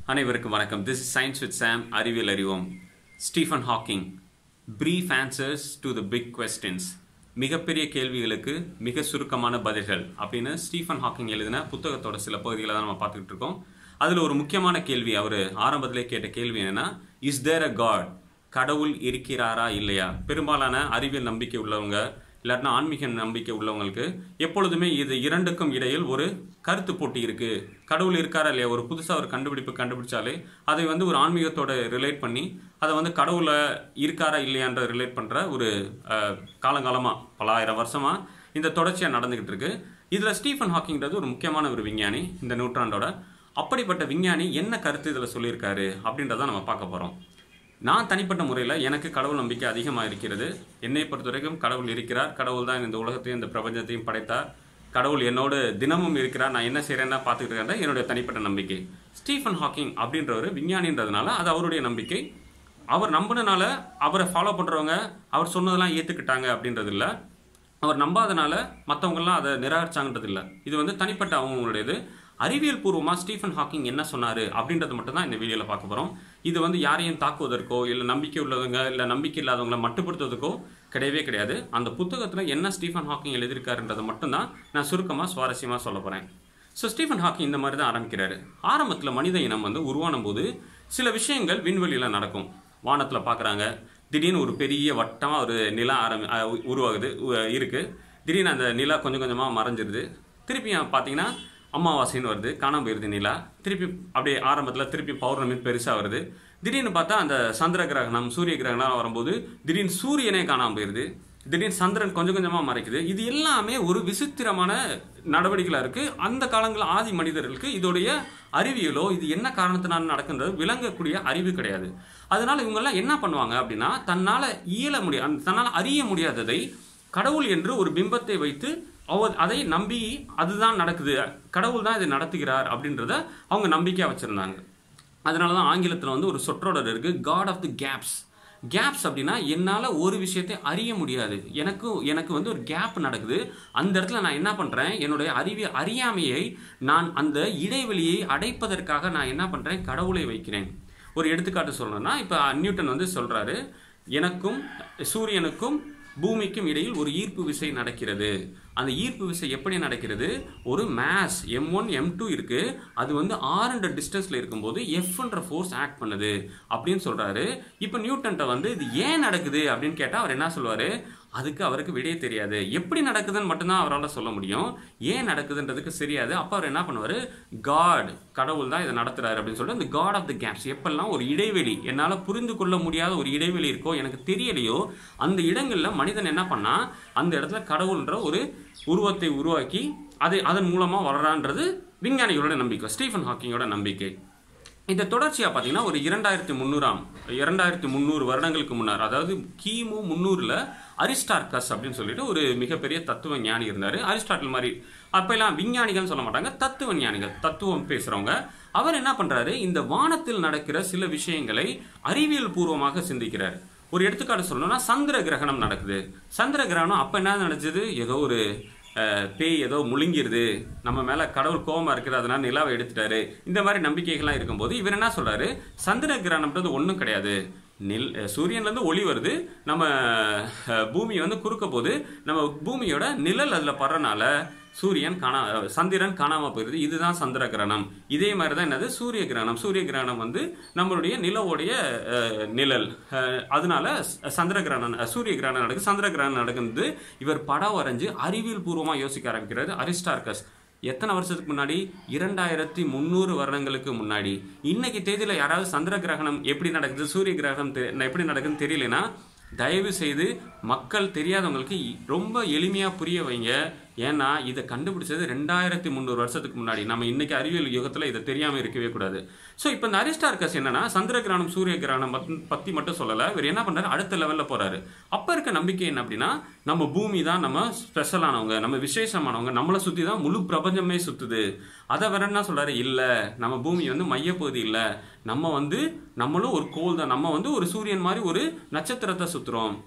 அனைவருக்கும் வணக்கம் this is science with Sam அறிவியல் அறிவோம் Stephen Hawking brief answers to the big questions மிகப்பெரிய கேள்விகளுக்கு மிக சுருக்கமான பதில்கள் அப்படின்னு ஸ்டீஃபன் ஹாக்கிங் எழுதின புத்தகத்தோட சில பகுதிகளை தான் நம்ம பார்த்துக்கிட்டு இருக்கோம் அதில் ஒரு முக்கியமான கேள்வி அவர் ஆரம்பத்திலே கேட்ட கேள்வி என்னன்னா இஸ் தேர் அ காட் கடவுள் இருக்கிறாரா இல்லையா பெரும்பாலான அறிவியல் நம்பிக்கை உள்ளவங்க இல்லாட்டினா ஆன்மீக நம்பிக்கை உள்ளவங்களுக்கு எப்பொழுதுமே இது இரண்டுக்கும் இடையில் ஒரு கருத்து போட்டி இருக்கு கடவுள் இருக்காரா இல்லையா ஒரு புதுசாக ஒரு கண்டுபிடிப்பு கண்டுபிடிச்சாலே அதை வந்து ஒரு ஆன்மீகத்தோட ரிலேட் பண்ணி அதை வந்து கடவுளை இருக்காரா இல்லையான்ற ரிலேட் பண்ணுற ஒரு அஹ், காலங்காலமாக பல ஆயிரம் வருஷமாக இந்த தொடர்ச்சியாக நடந்துகிட்டு இருக்கு இதில் ஸ்டீஃபன் ஹாக்கிங்கிறது ஒரு முக்கியமான ஒரு விஞ்ஞானி இந்த நூற்றாண்டோட அப்படிப்பட்ட விஞ்ஞானி என்ன கருத்து இதில் சொல்லியிருக்காரு அப்படின்றத நம்ம பார்க்க போகிறோம் நான் தனிப்பட்ட முறையில் எனக்கு கடவுள் நம்பிக்கை அதிகமாக இருக்கிறது என்னை பொறுத்த வரைக்கும் கடவுள் இருக்கிறார் கடவுள் தான் இந்த உலகத்தையும் இந்த பிரபஞ்சத்தையும் படைத்தார் கடவுள் என்னோடு தினமும் இருக்கிறார் நான் என்ன செய்கிறேன்னா பார்த்துக்கிட்டு இருக்கேன் என்னுடைய தனிப்பட்ட நம்பிக்கை ஸ்டீஃபன் ஹாக்கிங் அப்படின்றவர் விஞ்ஞானின்றதுனால அது அவருடைய நம்பிக்கை அவர் நம்பினால அவரை ஃபாலோ பண்ணுறவங்க அவர் சொன்னதெல்லாம் ஏற்றுக்கிட்டாங்க அப்படின்றது இல்லை அவர் நம்பாதனால மற்றவங்கெல்லாம் அதை நிராகரிச்சாங்கன்றது இல்லை இது வந்து தனிப்பட்ட அவங்களுடையது அறிவியல் பூர்வமாக ஸ்டீஃபன் ஹாக்கிங் என்ன சொன்னார் அப்படின்றது மட்டும் தான் இந்த வீடியோவில் பார்க்க போகிறோம் இது வந்து யாரையும் தாக்குவதற்கோ இல்லை நம்பிக்கை உள்ளவங்க இல்லை நம்பிக்கை இல்லாதவங்களை மட்டுப்படுத்துவதற்கோ கிடையவே கிடையாது அந்த புத்தகத்தில் என்ன ஸ்டீஃபன் ஹாக்கிங் எழுதியிருக்காருன்றதை மட்டும்தான் நான் சுருக்கமாக சுவாரஸ்யமாக சொல்ல போகிறேன் ஸோ ஸ்டீஃபன் ஹாக்கிங் இந்த மாதிரி தான் ஆரம்பிக்கிறாரு ஆரம்பத்தில் மனித இனம் வந்து உருவான போது சில விஷயங்கள் விண்வெளியில் நடக்கும் வானத்தில் பார்க்குறாங்க திடீர்னு ஒரு பெரிய வட்டமாக ஒரு நிலா ஆரம்பி அஹ் உ- உருவாகுது உ- இருக்கு திடீர்னு அந்த நிலா கொஞ்சம் கொஞ்சமாக மறைஞ்சிருது திருப்பி பார்த்தீங்கன்னா அமாவாசைன்னு வருது காணாம போயிருது நிலா திருப்பி அப்படியே ஆரம்பத்தில் திருப்பி பௌர்ணமி பெருசாக வருது திடீர்னு பார்த்தா அந்த சந்திர கிரகணம் சூரிய கிரகணம் வரும்போது திடீர்னு சூரியனே காணாம போயிருது திடீர்னு சந்திரன் கொஞ்சம் கொஞ்சமாக மறைக்குது இது எல்லாமே ஒரு விசித்திரமான நடவடிக்கைகளாக இருக்கு அந்த காலங்களில் ஆதி மனிதர்களுக்கு இதோடைய அறிவியலோ இது என்ன காரணத்தினால நடக்கின்றது விளங்கக்கூடிய அறிவு கிடையாது அதனால இவங்கெல்லாம் என்ன பண்ணுவாங்க அப்படின்னா தன்னால் இயல முடிய அந்த தன்னால் அறிய முடியாததை கடவுள் என்று ஒரு பிம்பத்தை வைத்து அவர் அதை நம்பி அதுதான் நடக்குது கடவுள் தான் இதை நடத்துகிறார் அப்படின்றத அவங்க நம்பிக்கையாக வச்சுருந்தாங்க அதனால தான் ஆங்கிலத்தில் வந்து ஒரு சொற்றொடர் இருக்கு God of the gaps gaps அப்படின்னா என்னால் ஒரு விஷயத்தை அறிய முடியாது எனக்கு எனக்கு வந்து ஒரு கேப் நடக்குது அந்த இடத்துல நான் என்ன பண்ணுறேன் என்னுடைய அறிவிய அறியாமையை நான் அந்த இடைவெளியை அடைப்பதற்காக நான் என்ன பண்ணுறேன் கடவுளை வைக்கிறேன் ஒரு எடுத்துக்காட்டு சொல்லணும்னா இப்போ நியூட்டன் வந்து சொல்கிறாரு எனக்கும் சூரியனுக்கும் பூமிக்கும் இடையில் ஒரு ஈர்ப்பு விசை நடக்கிறது அந்த ஈர்ப்பு விசை எப்படி நடக்கிறது ஒரு mass M one M two இருக்கு அது வந்து ஆறுன்ற டிஸ்டன்ஸ்ல இருக்கும்போது எஃப்ன்ற ஃபோர்ஸ் ஆக்ட் பண்ணுது அப்படின்னு சொல்றாரு இப்போ நியூட்டன்ட்ட வந்து இது ஏன் நடக்குது அப்படின்னு கேட்டா அவர் என்ன சொல்லுவாரு அதுக்கு அவருக்கு விடையே தெரியாது எப்படி நடக்குதுன்னு மட்டும்தான் அவரால் சொல்ல முடியும் ஏன் நடக்குதுன்றதுக்கு தெரியாது அப்போ அவர் என்ன பண்ணுவார் காட் கடவுள் தான் இதை நடத்துறாரு அப்படின்னு சொல்லிட்டு இந்த காட் ஆஃப் த கேப்ஸ் எப்பெல்லாம் ஒரு இடைவெளி என்னால் புரிந்து கொள்ள முடியாத ஒரு இடைவெளி இருக்கோ எனக்கு தெரியலையோ அந்த இடங்களில் மனிதன் என்ன பண்ணா அந்த இடத்துல கடவுள்ன்ற ஒரு உருவத்தை உருவாக்கி அதை அதன் மூலமாக வளரான்றது விஞ்ஞானிகளோட நம்பிக்கை ஸ்டீஃபன் ஹாக்கிங்கோட நம்பிக்கை இந்த தொடர்ச்சியாக பார்த்தீங்கன்னா ஒரு இரண்டாயிரத்தி முந்நூறாம் இரண்டாயிரத்தி முந்நூறு வருடங்களுக்கு முன்னர் அதாவது கிமு முந்நூறில் அரிஸ்டார்கஸ் அப்படின்னு சொல்லிட்டு ஒரு மிகப்பெரிய தத்துவ ஞானி இருந்தார் அரிஸ்டாட்டில் மாதிரி அப்பெல்லாம் விஞ்ஞானிகள் சொல்ல மாட்டாங்க தத்துவ ஞானிகள் தத்துவம் பேசுகிறவங்க அவர் என்ன பண்ணுறாரு இந்த வானத்தில் நடக்கிற சில விஷயங்களை அறிவியல் பூர்வமாக சிந்திக்கிறார் ஒரு எடுத்துக்காட்டு சொல்லணும்னா சந்திர கிரகணம் நடக்குது சந்திர கிரகணம் அப்போ என்ன நடந்தது ஏதோ ஒரு அஹ், பேய் ஏதோ முழுங்கிருது நம்ம மேல கடவுள் கோபமா இருக்குது அதனால நிலாவை எடுத்துட்டாரு இந்த மாதிரி நம்பிக்கைகள்லாம் இருக்கும்போது இவர் என்ன சொல்றாரு சந்திர கிரகணம்ன்றது ஒன்றும் கிடையாது நில் அஹ், சூரியன்லேருந்து ஒளி வருது நம்ம அஹ், பூமி வந்து குறுக்க போது நம்ம பூமியோட நிழல் அதில் படுறனால சூரியன் காணா அஹ், சந்திரன் காணாம போயிருது இதுதான் சந்திர கிரகணம் இதே மாதிரி தான் என்னது சூரிய கிரகணம் சூரிய கிரகணம் வந்து நம்மளுடைய நிலவுடைய அஹ், நிழல் அஹ், அதனால ச- சந்திர கிரகணம் அஹ், சூரிய கிரகணம் நடக்குது சந்திர கிரகணம் நடக்குது இவர் படம் வரைஞ்சு அறிவியல் பூர்வமா யோசிக்க ஆரம்பிக்கிறாரு அரிஸ்டார்கஸ் எத்தனை வருஷத்துக்கு முன்னாடி இரண்டாயிரத்தி முந்நூறு வருடங்களுக்கு முன்னாடி இன்னைக்கு தேதியில யாராவது சந்திர கிரகணம் எப்படி நடக்குது சூரிய கிரகணம் தெ- எப்படி நடக்குதுன்னு தெரியலனா தயவு செய்து மக்கள் தெரியாதவங்களுக்கு இ- ரொம்ப எளிமையா புரிய வைங்க ஏன்னா இதை கண்டுபிடிச்சது ரெண்டாயிரத்தி முந்நூறு வருஷத்துக்கு முன்னாடி நம்ம இன்னைக்கு அறிவியல் யுகத்துல இதை தெரியாம இருக்கவே கூடாது ஸோ இப்போ இந்த அரிஸ்டார்கஸ் என்னன்னா சந்திர கிரகணம் சூரிய கிரகணம் பத்தி- பத்தி மட்டும் சொல்லல இவர் என்ன பண்றாரு அடுத்த லெவல்ல போறாரு அப்ப இருக்க நம்பிக்கை என்ன அப்படின்னா நம்ம பூமி தான் நம்ம ஸ்பெஷலானவங்க நம்ம விசேஷமானவங்க நம்மளை சுத்தி தான் முழு பிரபஞ்சமே சுத்துது அதை வேற என்ன சொல்றாரு இல்ல நம்ம பூமி வந்து மையப்பகுதி இல்ல நம்ம வந்து நம்மளும் ஒரு கோள் தான் நம்ம வந்து ஒரு சூரியன் மாதிரி ஒரு நட்சத்திரத்தை சுத்துறோம்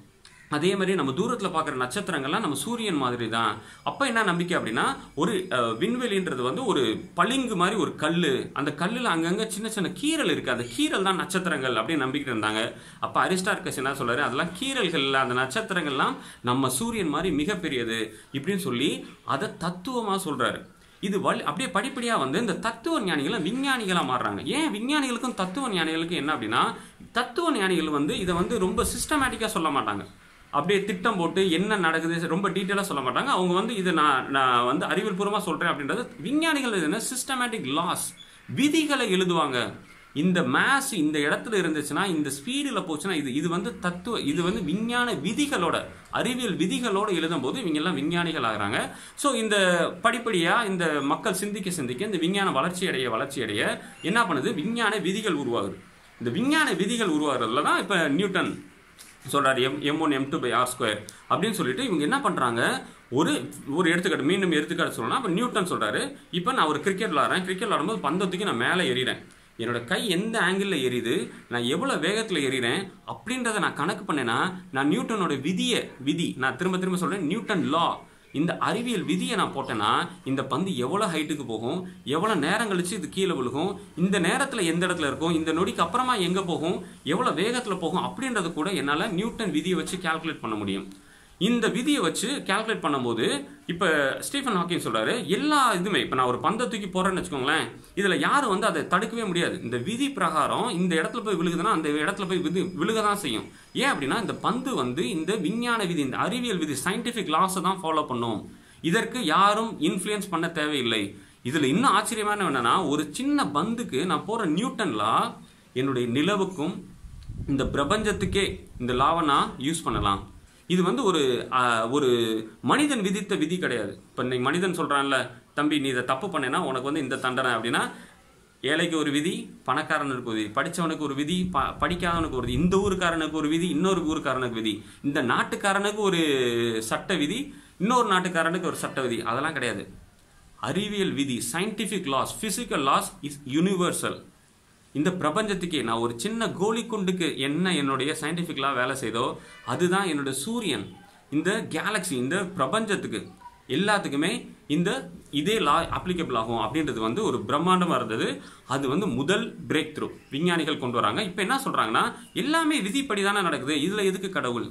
அதே மாதிரி நம்ம தூரத்தில் பார்க்குற நட்சத்திரங்கள்லாம் நம்ம சூரியன் மாதிரி தான் அப்போ என்ன நம்பிக்கை அப்படின்னா ஒரு அஹ், விண்வெளின்றது வந்து ஒரு பளிங்கு மாதிரி ஒரு கல் அந்த கல்லில் அங்கங்கே சின்ன சின்ன கீறல் இருக்குது அந்த கீறல் தான் நட்சத்திரங்கள் அப்படின்னு நம்பிக்கிட்டு இருந்தாங்க அப்போ அரிஸ்டார்கஸ் என்ன சொல்றாரு அதெல்லாம் கீறல்கள் அந்த நட்சத்திரங்கள்லாம் நம்ம சூரியன் மாதிரி மிகப்பெரியது இப்படின்னு சொல்லி அதை தத்துவமாக சொல்றாரு இது வழி அப்படியே படிப்படியாக வந்து இந்த தத்துவ ஞானிகள் விஞ்ஞானிகளாக மாறுறாங்க ஏன் விஞ்ஞானிகளுக்கும் தத்துவ ஞானிகளுக்கும் என்ன அப்படின்னா தத்துவ ஞானிகள் வந்து இதை வந்து ரொம்ப சிஸ்டமேட்டிக்காக சொல்ல மாட்டாங்க அப்படியே திட்டம் போட்டு என்ன நடக்குது ரொம்ப டீட்டெயிலாக சொல்ல மாட்டாங்க அவங்க வந்து இதை நான் நான் வந்து அறிவியல் பூர்வமாக சொல்கிறேன் அப்படின்றது விஞ்ஞானிகள் இது என்ன சிஸ்டமேட்டிக் லாஸ் விதிகளை எழுதுவாங்க இந்த மேஸ் இந்த இடத்துல இருந்துச்சுன்னா இந்த ஸ்பீடில் போச்சுன்னா இது இது வந்து தத்துவ இது வந்து விஞ்ஞான விதிகளோட அறிவியல் விதிகளோட எழுதும்போது இவங்க எல்லாம் விஞ்ஞானிகள் ஆகுறாங்க ஸோ இந்த படிப்படியாக இந்த மக்கள் சிந்திக்க சிந்திக்க இந்த விஞ்ஞான வளர்ச்சி அடைய வளர்ச்சி அடைய என்ன பண்ணுது விஞ்ஞான விதிகள் உருவாகுது இந்த விஞ்ஞான விதிகள் உருவாகிறதுல தான் இப்போ நியூட்டன் சொல்றாரு M M one M two by R square அப்படின்னு சொல்லிட்டு இவங்க என்ன பண்றாங்க ஒரு ஒரு எடுத்துக்காட்டு மீண்டும் எடுத்துக்காட்டு சொல்லணும்னா இப்போ நியூட்டன் சொல்றாரு இப்போ நான் ஒரு கிரிக்கெட் விளாட்றேன் கிரிக்கெட் விளாடும்போது பந்தத்துக்கு நான் மேலே எறிகிறேன் என்னோட கை எந்த ஆங்கிளில் எரியுது நான் எவ்வளோ வேகத்தில் எறிகிறேன் அப்படின்றத நான் கணக்கு பண்ணேன்னா நான் நியூட்டனோட விதியை விதி நான் திரும்ப திரும்ப சொல்றேன் நியூட்டன் லா இந்த அறிவியல் விதியை நான் போட்டேன்னா இந்த பந்து எவ்வளோ ஹைட்டுக்கு போகும் எவ்வளோ நேரம் கழிச்சு இது கீழே விழுகும் இந்த நேரத்தில் எந்த இடத்துல இருக்கும் இந்த நொடிக்கு அப்புறமா எங்கே போகும் எவ்வளோ வேகத்தில் போகும் அப்படின்றது கூட என்னால் நியூட்டன் விதியை வச்சு கால்குலேட் பண்ண முடியும் இந்த விதியை வச்சு கால்குலேட் பண்ணும்போது இப்போ ஸ்டீஃபன் ஹாக்கிங் சொல்றாரு எல்லா இதுவுமே இப்போ நான் ஒரு பந்தை தூக்கி போறேன்னு வச்சுக்கோங்களேன் இதில் யாரும் வந்து அதை தடுக்கவே முடியாது இந்த விதி பிரகாரம் இந்த இடத்துல போய் விழுகுதுன்னா அந்த இடத்துல போய் விது விழுக தான் செய்யும் ஏன் அப்படின்னா இந்த பந்து வந்து இந்த விஞ்ஞான விதி இந்த அறிவியல் விதி சயின்டிஃபிக் லாஸை தான் ஃபாலோ பண்ணும் இதற்கு யாரும் இன்ஃப்ளூயன்ஸ் பண்ண தேவையில்லை இதில் இன்னும் ஆச்சரியமான என்னன்னா ஒரு சின்ன பந்துக்கு நான் போற நியூட்டன் லா என்னுடைய நிலவுக்கும் இந்த பிரபஞ்சத்துக்கே இந்த லாவை நான் யூஸ் பண்ணலாம் இது வந்து ஒரு ஆஹ், ஒரு மனிதன் விதித்த விதி கிடையாது இப்போ இன்னைக்கு மனிதன் சொல்றான்ல தம்பி நீ இதை தப்பு பண்ணேன்னா உனக்கு வந்து இந்த தண்டனை அப்படின்னா ஏழைக்கு ஒரு விதி பணக்காரனுக்கு ஒரு விதி படிச்சவனுக்கு ஒரு விதி ப படிக்காதவனுக்கு ஒரு விதி இந்த ஊருக்காரனுக்கு ஒரு விதி இன்னொரு ஊருக்காரனுக்கு விதி இந்த நாட்டுக்காரனுக்கு ஒரு சட்ட விதி இன்னொரு நாட்டுக்காரனுக்கு ஒரு சட்ட விதி அதெல்லாம் கிடையாது அறிவியல் விதி scientific laws physical laws is universal இந்த பிரபஞ்சத்துக்கே நான் ஒரு சின்ன கோலி குண்டுக்கு என்ன என்னுடைய சயின்டிஃபிக்லாம் வேலை செய்தோ அதுதான் என்னோட சூரியன் இந்த கேலக்ஸி இந்த பிரபஞ்சத்துக்கு எல்லாத்துக்குமே இந்த இதே லா அப்ளிகபிள் ஆகும் அப்படின்றது வந்து ஒரு பிரம்மாண்டமாக இருந்தது அது வந்து முதல் பிரேக் த்ரூ விஞ்ஞானிகள் கொண்டு வராங்க இப்போ என்ன சொல்கிறாங்கன்னா எல்லாமே விதிப்படி தானே நடக்குது இதில் எதுக்கு கடவுள்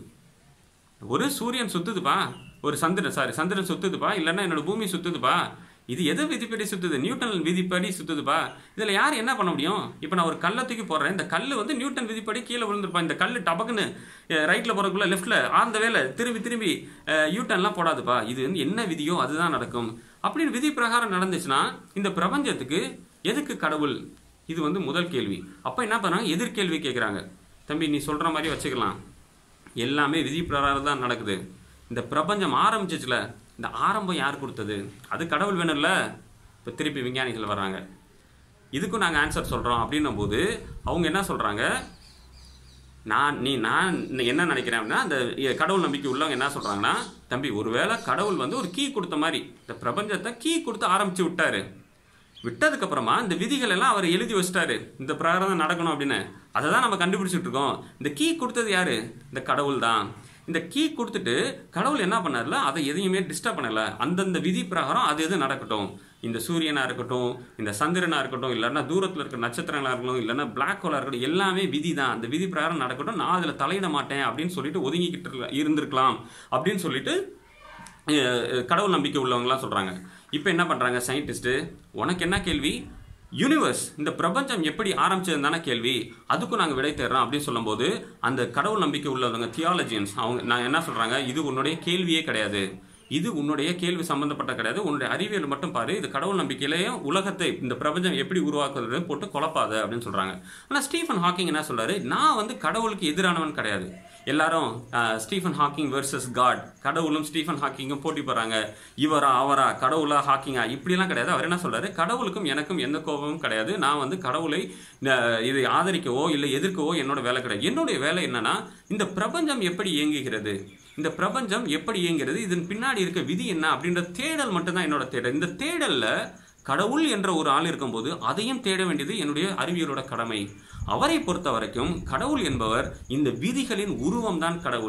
ஒரு சூரியன் சுத்துதுப்பா ஒரு சந்திரன் சாரி சந்திரன் சுத்துதுப்பா இல்லைன்னா என்னோட பூமி சுத்துதுப்பா இது எது விதிப்படி சுத்துது நியூட்டன் விதிப்படி சுத்துதுப்பா இதுல யார் என்ன பண்ண முடியும் இப்போ நான் ஒரு கல்லை தூக்கி போடுறேன் இந்த கல் வந்து நியூட்டன் விதிப்படி கீழே விழுந்திருப்பா இந்த கல் டபக்குன்னு ரைட்ல போறதுக்குள்ள லெஃப்ட்ல ஆந்த வேலை திரும்பி திரும்பி யூட்டன்லாம் போடாதுப்பா இது வந்து என்ன விதியோ அதுதான் நடக்கும் அப்படின்னு விதி பிரகாரம் நடந்துச்சுன்னா இந்த பிரபஞ்சத்துக்கு எதுக்கு கடவுள் இது வந்து முதல் கேள்வி அப்ப என்ன பண்ணாங்க எதிர்கேள்வி கேட்குறாங்க தம்பி நீ சொல்ற மாதிரி வச்சுக்கலாம் எல்லாமே விதி பிரகாரம் தான் நடக்குது இந்த பிரபஞ்சம் ஆரம்பிச்சிச்சுல இந்த ஆரம்பம் யார் கொடுத்தது அது கடவுள் வேணும்ல இப்போ திருப்பி விஞ்ஞானிகள் வர்றாங்க இதுக்கும் நாங்கள் ஆன்சர் சொல்கிறோம் அப்படின்னும் போது அவங்க என்ன சொல்கிறாங்க நான் நீ நான் என்ன நினைக்கிறேன் அப்படின்னா அந்த இ- கடவுள் நம்பிக்கை உள்ளவங்க என்ன சொல்கிறாங்கன்னா தம்பி ஒருவேளை கடவுள் வந்து ஒரு கீ கொடுத்த மாதிரி இந்த பிரபஞ்சத்தை கீ கொடுத்து ஆரம்பிச்சு விட்டாரு விட்டதுக்கு அப்புறமா இந்த விதிகள் எல்லாம் அவர் எழுதி வச்சிட்டாரு இந்த பிரகாரம் தான் நடக்கணும் அப்படின்னு அதை தான் நம்ம கண்டுபிடிச்சிட்டு இருக்கோம் இந்த கீ கொடுத்தது யாரு இந்த கடவுள் தான் இந்த கீ கொடுத்துட்டு கடவுள் என்ன பண்ணார்ல அதை எதையுமே டிஸ்டர்ப் பண்ணல அந்தந்த விதி பிரகாரம் அது எது நடக்கட்டும் இந்த சூரியனா இருக்கட்டும் இந்த சந்திரனா இருக்கட்டும் இல்லைன்னா தூரத்தில் இருக்கிற நட்சத்திரங்களா இருக்கட்டும் இல்லைன்னா பிளாக் ஹோலா இருக்கட்டும் எல்லாமே விதி தான் அந்த விதி பிரகாரம் நடக்கட்டும் நான் அதில் தலையிட மாட்டேன் அப்படின்னு சொல்லிட்டு ஒதுங்கிக்கிட்டு இருக்க- இருந்திருக்கலாம் அப்படின்னு சொல்லிட்டு அஹ், அஹ், கடவுள் நம்பிக்கை உள்ளவங்கலாம் சொல்றாங்க இப்போ என்ன பண்றாங்க சயின்டிஸ்ட் உனக்கு என்ன கேள்வி யூனிவர்ஸ் இந்த பிரபஞ்சம் எப்படி ஆரம்பிச்சது தானே கேள்வி அதுக்கும் நாங்கள் விடை தேடுறோம் அப்படின்னு சொல்லும்போது அந்த கடவுள் நம்பிக்கை உள்ளவங்க தியாலஜியன்ஸ் அவங்க நான் என்ன சொல்றாங்க இது உன்னுடைய கேள்வியே கிடையாது இது உன்னுடைய கேள்வி சம்பந்தப்பட்ட கிடையாது உன்னுடைய அறிவியல் மட்டும் பாரு இது கடவுள் நம்பிக்கையிலேயே உலகத்தை இந்த பிரபஞ்சம் எப்படி உருவாக்குறது போட்டு குழப்பாத அப்படின்னு சொல்றாங்க ஆனா ஸ்டீஃபன் ஹாக்கிங் என்ன சொல்றாரு நான் வந்து கடவுளுக்கு எதிரானவன் கிடையாது எல்லாரும் uh, Stephen Hawking versus God கடவுளும் ஸ்டீஃபன் ஹாக்கிங்கும் போட்டி போறாங்க இவரா அவரா கடவுளா ஹாக்கிங்கா இப்படிலாம் கிடையாது அவர் என்ன சொல்றாரு கடவுளுக்கும் எனக்கும் எந்த கோபமும் கிடையாது நான் வந்து கடவுளை அஹ், இதை ஆதரிக்கவோ இல்லை எதிர்க்கவோ என்னோட வேலை கிடையாது என்னுடைய வேலை என்னன்னா இந்த பிரபஞ்சம் எப்படி இயங்குகிறது இந்த பிரபஞ்சம் எப்படி இயங்குகிறது இதன் பின்னாடி இருக்க விதி என்ன அப்படின்ற தேடல் மட்டும்தான் என்னோட தேடல் இந்த தேடல்ல கடவுள் என்ற ஒரு ஆள் இருக்கும்போது அதையும் தேட வேண்டியது என்னுடைய அறிவியலோட கடமை அவரை பொறுத்த வரைக்கும் கடவுள் என்பவர் இந்த விதிகளின் உருவம் தான் கடவுள்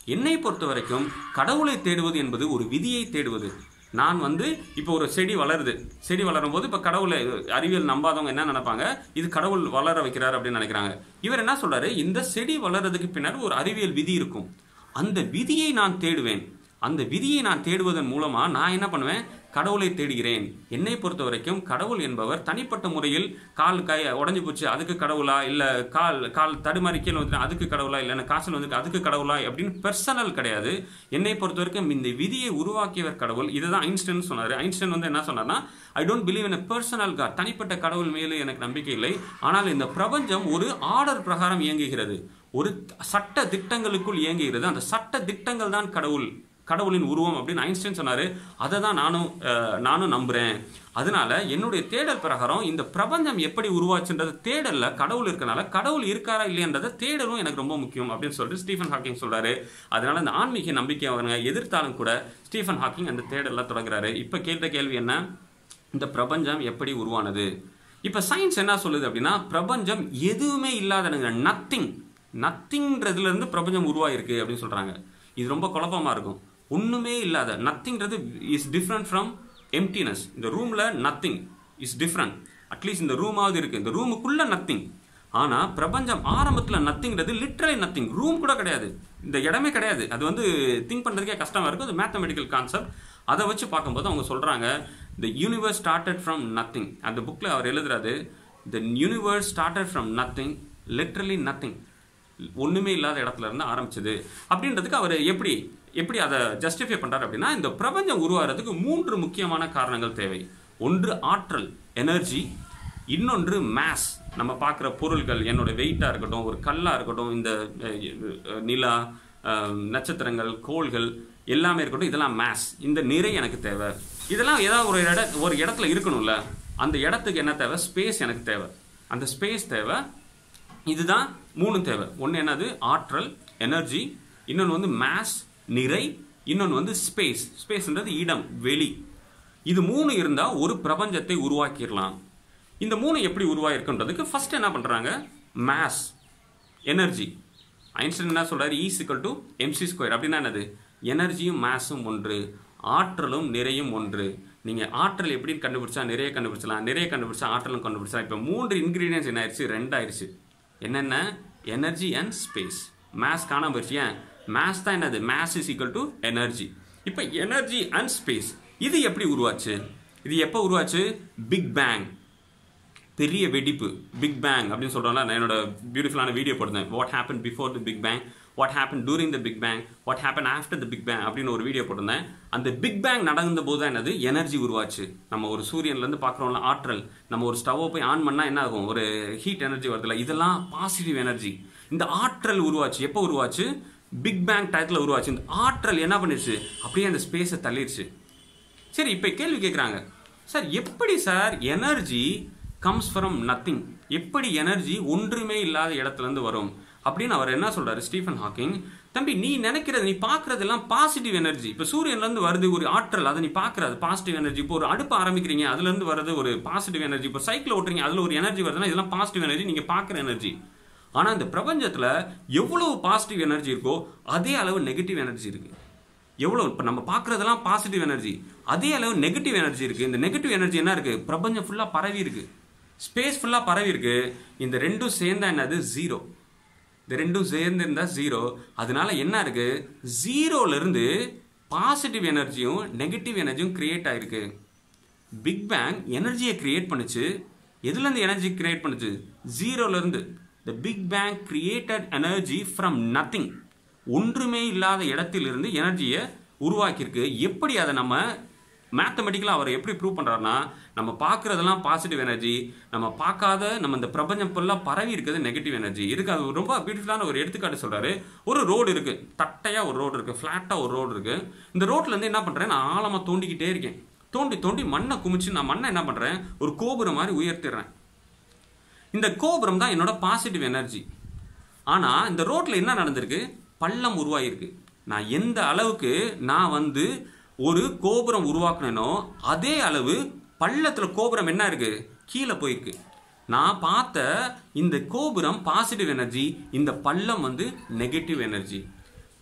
என்னை பொறுத்த வரைக்கும் கடவுளை தேடுவது என்பது ஒரு விதியை தேடுவது நான் வந்து இப்போ ஒரு செடி வளருது செடி வளரும் போது இப்போ கடவுளை அறிவியல் நம்பாதவங்க என்ன நினைப்பாங்க இது கடவுள் வளர வைக்கிறார் அப்படின்னு நினைக்கிறாங்க இவர் என்ன சொல்றாரு இந்த செடி வளர்றதுக்கு பின்னாடி ஒரு அறிவியல் விதி இருக்கும் அந்த விதியை நான் தேடுவேன் அந்த விதியை நான் தேடுவதன் மூலமா நான் என்ன பண்ணுவேன் கடவுளை தேடுகிறேன் என்னை பொறுத்த வரைக்கும் கடவுள் என்பவர் தனிப்பட்ட முறையில் கால் கை உடஞ்சி போச்சு அதுக்கு கடவுளா இல்ல கால் கால் தடுமாறி கீழே வந்து அதுக்கு கடவுளா இல்லைன்னா காய்ச்சல் வந்துட்டு அதுக்கு கடவுளா அப்படின்னு பெர்சனல் கிடையாது என்னை பொறுத்த வரைக்கும் இந்த விதியை உருவாக்கியவர் கடவுள் இதுதான் ஐன்ஸ்டைன் சொன்னாரு ஐன்ஸ்டைன் வந்து என்ன சொன்னார்னா I don't believe in personal God தனிப்பட்ட கடவுள் மேலே எனக்கு நம்பிக்கை இல்லை ஆனால் இந்த பிரபஞ்சம் ஒரு ஆர்டர் பிரகாரம் இயங்குகிறது ஒரு சட்ட திட்டங்களுக்குள் இயங்குகிறது அந்த சட்ட திட்டங்கள் தான் கடவுள் கடவுளின் உருவம் அப்படின்னு ஐன்ஸ்டைன் சொன்னாரு அதை தான் நானும் அஹ், நானும் நம்புறேன் அதனால என்னுடைய தேடல் பிரகாரம் இந்த பிரபஞ்சம் எப்படி உருவாச்சுன்றது தேடல்ல கடவுள் இருக்கனால கடவுள் இருக்காரா இல்லையன்றதை தேடலும் எனக்கு ரொம்ப முக்கியம் அப்படின்னு சொல்லிட்டு ஸ்டீஃபன் ஹாக்கிங் சொல்றாரு அதனால இந்த ஆன்மீக நம்பிக்கை அவங்க எதிர்த்தாலும் கூட ஸ்டீஃபன் ஹாக்கிங் அந்த தேடல்ல தொடங்குறாரு இப்ப கேட்ட கேள்வி என்ன இந்த பிரபஞ்சம் எப்படி உருவானது இப்ப சயின்ஸ் என்ன சொல்லுது அப்படின்னா பிரபஞ்சம் எதுவுமே இல்லாத நத்திங் நத்திங்கிறதுல இருந்து பிரபஞ்சம் உருவாயிருக்கு அப்படின்னு சொல்றாங்க இது ரொம்ப குழப்பமா இருக்கும் ஒண்ணுமே இல்லாத நத்திங்கிறது இஸ் டிஃப்ரெண்ட் ஃப்ரம் எம்டினஸ் இந்த ரூம்ல நத்திங் இஸ் டிஃப்ரெண்ட் அட்லீஸ்ட் இந்த ரூமாவது இருக்கு இந்த ரூமுக்குள்ள நத்திங் ஆனா பிரபஞ்சம் ஆரம்பத்துல நத்திங்கிறது லிட்ரலி நத்திங் ரூம் கூட கிடையாது இந்த இடமே கிடையாது அது வந்து திங்க் பண்றதுக்கே கஷ்டமா இருக்கும் அது மேத்தமெட்டிக்கல் கான்செப்ட் அதை வச்சு பார்க்கும்போது அவங்க சொல்றாங்க the universe started from nothing அந்த புக்ல அவர் எழுதுறாரு the universe started from nothing literally nothing ஒண்ணுமே இல்லாத இடத்துல இருந்து ஆரம்பிச்சது அப்படின்றதுக்கு அவர் எப்படி எப்படி அதை ஜஸ்டிஃபை பண்றாரு அப்படின்னா இந்த பிரபஞ்சம் உருவாகிறதுக்கு மூன்று முக்கியமான காரணங்கள் தேவை ஒன்று ஆற்றல் எனர்ஜி இன்னொன்று மேஸ் நம்ம பார்க்குற பொருள்கள் என்னோட வெயிட்டாக இருக்கட்டும் ஒரு கல்லாக இருக்கட்டும் இந்த அஹ், அஹ், நிலா அஹ், நட்சத்திரங்கள் கோள்கள் எல்லாமே இருக்கட்டும் இதெல்லாம் மேஸ் இந்த நிறை எனக்கு தேவை இதெல்லாம் ஏதாவது ஒரு இட ஒரு இடத்துல இருக்கணும்ல அந்த இடத்துக்கு என்ன தேவை ஸ்பேஸ் எனக்கு தேவை அந்த ஸ்பேஸ் தேவை இதுதான் மூணு தேவை ஒன்று என்னது ஆற்றல் எனர்ஜி இன்னொன்று வந்து மேஸ் நிறை இன்னொன்று வந்து ஸ்பேஸ் ஸ்பேஸ்ன்றது இடம் வெளி இது மூணு இருந்தால் ஒரு பிரபஞ்சத்தை உருவாக்கிடலாம் இந்த மூணு எப்படி உருவாயிருக்குன்றதுக்கு ஃபர்ஸ்ட் என்ன பண்ணுறாங்க மேஸ் எனர்ஜி ஐன்ஸ்டைன் என்ன சொல்றாரு E equal to MC square அப்படின்னா என்னது எனர்ஜியும் மேஸும் ஒன்று ஆற்றலும் நிறையும் ஒன்று நீங்க ஆற்றல் எப்படி கண்டுபிடிச்சா நிறைய கண்டுபிடிச்சலாம் நிறைய கண்டுபிடிச்சா ஆற்றலும் கண்டுபிடிச்சலாம் இப்போ மூன்று இன்கிரீடியன்ஸ் என்ன ஆயிடுச்சு ரெண்டாயிருச்சு என்னென்ன எனர்ஜி அண்ட் ஸ்பேஸ் மேஸ் காணாம போயிடுச்சு ஏன் மேஸ் தான் என்னது mass is equal to energy இப்போ எனர்ஜி அண்ட் ஸ்பேஸ் இது எப்படி உருவாச்சு இது எப்போ உருவாச்சு பிக் பேங் பெரிய வெடிப்பு பிக் பேங் அப்படின்னு சொல்கிறோம்ல நான் என்னோட பியூட்டிஃபுல்லான வீடியோ போட்டிருந்தேன் what happen before the big bang what happen during the big bang what happen after the big bang அப்படின்னு ஒரு வீடியோ போட்டிருந்தேன் அந்த பிக் பேங் நடந்த போது தான் என்னது எனர்ஜி உருவாச்சு நம்ம ஒரு சூரியன்லேருந்து பார்க்குறோம்ல ஆற்றல் நம்ம ஒரு ஸ்டவ்வை போய் ஆன் பண்ணால் என்ன ஆகும் ஒரு ஹீட் எனர்ஜி வருதுல்ல இதெல்லாம் பாசிட்டிவ் எனர்ஜி இந்த ஆற்றல் உருவாச்சு எப்போ உருவாச்சு பிக் பேங் டயத்தில் உருவாச்சு இந்த ஆற்றல் என்ன பண்ணிடுச்சு அப்படியே அந்த ஸ்பேஸை தள்ளிடுச்சு சரி இப்போ கேள்வி கேட்குறாங்க சார் எப்படி sir energy comes from nothing எப்படி எனர்ஜி ஒன்றுமே இல்லாத இடத்துல இருந்து வரும் அப்படின்னு அவர் என்ன சொல்றாரு ஸ்டீஃபன் ஹாக்கிங் தம்பி நீ நினைக்கிறது நீ பார்க்கறதெல்லாம் பாசிட்டிவ் எனர்ஜி இப்போ சூரியன்ல இருந்து வருது ஒரு ஆற்றல் அதை நீ பார்க்கறது பாசிட்டிவ் எனர்ஜி இப்போ ஒரு அடுப்பு ஆரம்பிக்கிறீங்க அதுல இருந்து வருது ஒரு பாசிட்டிவ் எனர்ஜி இப்போ சைக்கிள் ஓட்டுறீங்க அதுல ஒரு எனர்ஜி வருதுன்னா இதெல்லாம் பாசிட்டிவ் எனர்ஜி நீங்க பார்க்குற எனர்ஜி ஆனா இந்த பிரபஞ்சத்துல எவ்வளவு பாசிட்டிவ் எனர்ஜி இருக்கோ அதே அளவு நெகட்டிவ் எனர்ஜி இருக்கு எவ்வளவு இப்போ நம்ம பார்க்குறதெல்லாம் பாசிட்டிவ் எனர்ஜி அதே அளவு நெகட்டிவ் எனர்ஜி இருக்கு இந்த நெகட்டிவ் எனர்ஜி என்ன இருக்கு பிரபஞ்சம் ஃபுல்லா பரவி இருக்கு ஸ்பேஸ் ஃபுல்லா பரவி இருக்கு இந்த ரெண்டும் சேர்ந்தா என்னது ஜீரோ இந்த ரெண்டும் சேர்ந்து இருந்தா ஜீரோ அதனால என்ன இருக்கு ஜீரோல இருந்து பாசிட்டிவ் எனர்ஜியும் நெகட்டிவ் எனர்ஜியும் கிரியேட் ஆயிருக்கு பிக் பேங் எனர்ஜியை கிரியேட் பண்ணுச்சு எதுல இருந்து எனர்ஜி கிரியேட் பண்ணுச்சு ஜீரோல இருந்து the big bang created energy from nothing ஒன்றுமே இல்லாத இடத்திலிருந்து எனர்ஜியை உருவாக்கியிருக்கு எப்படி அதை நம்ம மேத்தமெட்டிக்கலாக அவர் எப்படி ப்ரூவ் பண்ணுறாருன்னா நம்ம பார்க்குறதெல்லாம் பாசிட்டிவ் எனர்ஜி நம்ம பார்க்காத நம்ம இந்த பிரபஞ்சம் ஃபுல்லாக பரவி இருக்கிறது நெகட்டிவ் எனர்ஜி இதுக்கு அது ரொம்ப பியூட்டிஃபுல்லான ஒரு எடுத்துக்காட்டு சொல்கிறாரு ஒரு ரோடு இருக்குது தட்டையாக ஒரு ரோடு இருக்குது ஃப்ளாட்டாக ஒரு ரோடு இருக்குது இந்த ரோட்லேருந்து என்ன பண்ணுறேன் நான் ஆழமாக தோண்டிக்கிட்டே இருக்கேன் தோண்டி தோண்டி மண்ணை குமிச்சு நான் மண்ணை என்ன பண்ணுறேன் ஒரு கோபுரம் மாதிரி உயர்த்திடுறேன் இந்த கோபுரம் தான் என்னோட பாசிட்டிவ் எனர்ஜி ஆனால் இந்த ரோட்டில் என்ன நடந்திருக்கு பள்ளம் உருவாகிருக்கு நான் எந்த அளவுக்கு நான் வந்து ஒரு கோபுரம் உருவாக்குனேனோ அதே அளவு பள்ளத்தில் கோபுரம் என்ன இருக்கு கீழே போயிருக்கு நான் பார்த்த இந்த கோபுரம் பாசிட்டிவ் எனர்ஜி இந்த பள்ளம் வந்து நெகட்டிவ் எனர்ஜி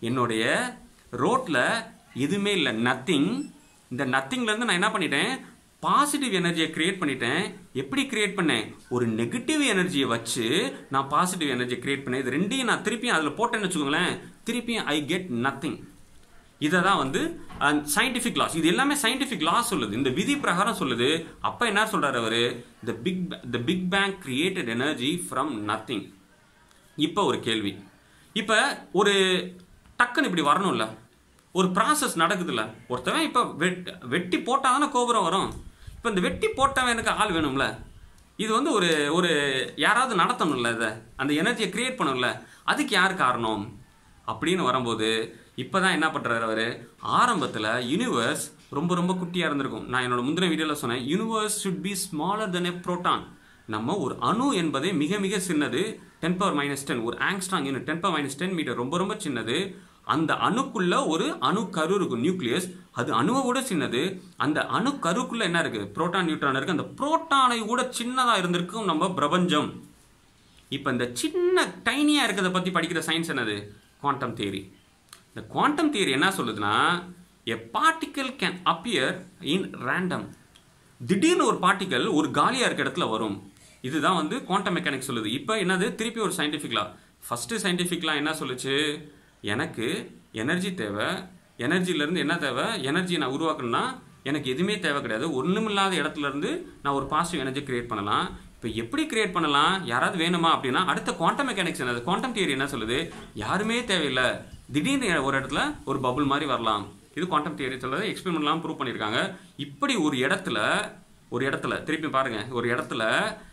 என்னுடைய ரோட்ல எதுவுமே இல்லை நத்திங் இந்த நத்திங்ல இருந்து நான் என்ன பண்ணிட்டேன் பாசிட்டிவ் எனர்ஜியை கிரியேட் பண்ணிட்டேன் எப்படி கிரியேட் பண்ணேன் ஒரு நெகட்டிவ் எனர்ஜியை வச்சு நான் பாசிட்டிவ் எனர்ஜியை கிரியேட் பண்ணேன் இது ரெண்டையும் நான் திருப்பியும் அதில் போட்டேன்னு வச்சுக்கோங்களேன் திருப்பியும் ஐ கெட் நத்திங் இதை தான் வந்து சயின்டிஃபிக் லாஸ் இது எல்லாமே சயின்டிஃபிக் லாஸ் சொல்லுது இந்த விதி பிரகாரம் சொல்லுது அப்ப என்ன சொல்றாரு அவரு the big the big bang created energy from nothing இப்போ ஒரு கேள்வி இப்போ ஒரு டக்குன்னு இப்படி வரணும்ல ஒரு ப்ராசஸ் நடக்குதுல்ல ஒருத்தவன் இப்போ வெட் வெட்டி போட்டால் தானே கோபுரம் வரும் இப்போ இந்த வெட்டி போட்டவனுக்கு ஆள் வேணும்ல இது வந்து ஒரு ஒரு யாராவது நடத்தணும்ல இதை அந்த எனர்ஜியை கிரியேட் பண்ணணும்ல அதுக்கு யார் காரணம் அப்படின்னு வரும்போது இப்போதான் என்ன பண்ணுறாரு அவர் ஆரம்பத்தில் யூனிவர்ஸ் ரொம்ப ரொம்ப குட்டியாக இருந்திருக்கும் நான் என்னோட முந்தின வீடியோவில் சொன்னேன் universe should be smaller than a proton நம்ம ஒரு அணு என்பதே மிக மிக சின்னது டென் பவர் மைனஸ் டென் ஒரு angstrom unit ten power minus ten metre ரொம்ப ரொம்ப சின்னது அந்த அணுக்குள்ள ஒரு அணு கரு இருக்கும் நியூக்ளியஸ் அது அணுவை விட சின்னது அந்த அணு கருக்குள்ள என்ன இருக்கு புரோட்டான் நியூட்ரான் இருக்கு அந்த புரோட்டானை கூட சின்னதா இருந்திருக்கும் நம்ம பிரபஞ்சம் இப்போ இந்த சின்ன டைனியாக இருக்கிறத பற்றி படிக்கிற சயின்ஸ் என்னது குவாண்டம் தியரி இந்த குவாண்டம் தியரி என்ன சொல்லுதுன்னா a particle can appear in random திடீர்னு ஒரு பார்ட்டிக்கல் ஒரு காலியாக இருக்க இடத்துல வரும் இதுதான் வந்து குவாண்டம் மெக்கானிக்ஸ் சொல்லுது இப்போ என்னது திருப்பி ஒரு scientific law first scientific law என்ன சொல்லுச்சு எனக்கு எனர்ஜி தேவை எனர்ஜிலேருந்து என்ன தேவை எனர்ஜி நான் உருவாக்கணும்னா எனக்கு எதுவுமே தேவை கிடையாது ஒன்றுமில்லாத இடத்துல இருந்து நான் ஒரு பாசிட்டிவ் எனர்ஜி கிரியேட் பண்ணலாம் இப்போ எப்படி கிரியேட் பண்ணலாம் யாராவது வேணுமா அப்படின்னா அடுத்த குவாண்டம் மெக்கானிக்ஸ் என்னது குவாண்டம் தியரி என்ன சொல்லுது யாருமே தேவையில்லை திடீர்னு ஒரு இடத்துல ஒரு பபுள் மாதிரி வரலாம் இது குவாண்டம் தியரி சொல்லுது எக்ஸ்பெரிமெண்ட்லாம் ப்ரூவ் பண்ணியிருக்காங்க இப்படி ஒரு இடத்துல ஒரு இடத்துல திருப்பி பாருங்க ஒரு இடத்துல